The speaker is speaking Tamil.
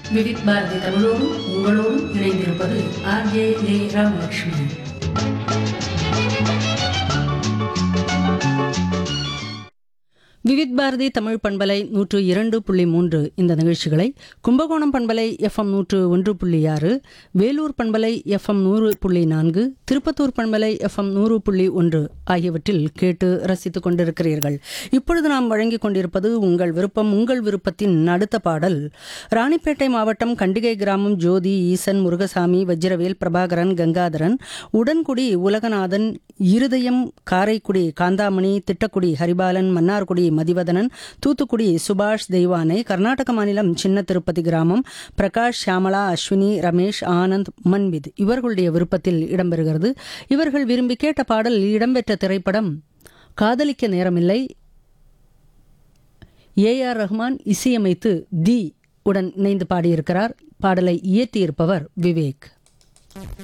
விவித் பாரதி தமிழோடும் உங்களோடும் இணைந்திருப்பது ஆர்ஜே லே ராமலட்சுமி விவித் பாரதி தமிழ் பண்பலை நூற்று இரண்டு புள்ளி மூன்று இந்த நிகழ்ச்சிகளை கும்பகோணம் பண்பலை எஃப்எம் நூற்று ஒன்று புள்ளி ஆறு வேலூர் பண்பலை எஃப்எம் நூறு புள்ளி நான்கு திருப்பத்தூர் பண்பலை எஃப்எம் நூறு புள்ளி ஒன்று ஆகியவற்றில் கேட்டு ரசித்துக் கொண்டிருக்கிறீர்கள் இப்பொழுது நாம் வழங்கிக் கொண்டிருப்பது உங்கள் விருப்பம் உங்கள் விருப்பத்தின் அடுத்த பாடல் ராணிப்பேட்டை மாவட்டம் கண்டிகை கிராமம் ஜோதி ஈசன் முருகசாமி வஜ்ரவேல் பிரபாகரன் கங்காதரன் உடன்குடி உலகநாதன் இருதயம் காரைக்குடி காந்தாமணி திட்டக்குடி ஹரிபாலன் மன்னார்குடி மதிவதனன் தூத்துக்குடி சுபாஷ் தெய்வானை கர்நாடக மாநிலம் சின்ன திருப்பதி கிராமம் பிரகாஷ் ஷியாமலா அஸ்வினி ரமேஷ் ஆனந்த் மன்வித் இவர்களுடைய விருப்பத்தில் இடம்பெறுகிறது இவர்கள் விரும்பி கேட்ட பாடல் இடம்பெற்ற திரைப்படம் காதலிக்க நேரமில்லை ஏ ஆர் ரஹ்மான் இசையமைத்து தி உடன் இணைந்து பாடியிருக்கிறார் பாடலை இயற்றியிருப்பவர் விவேக்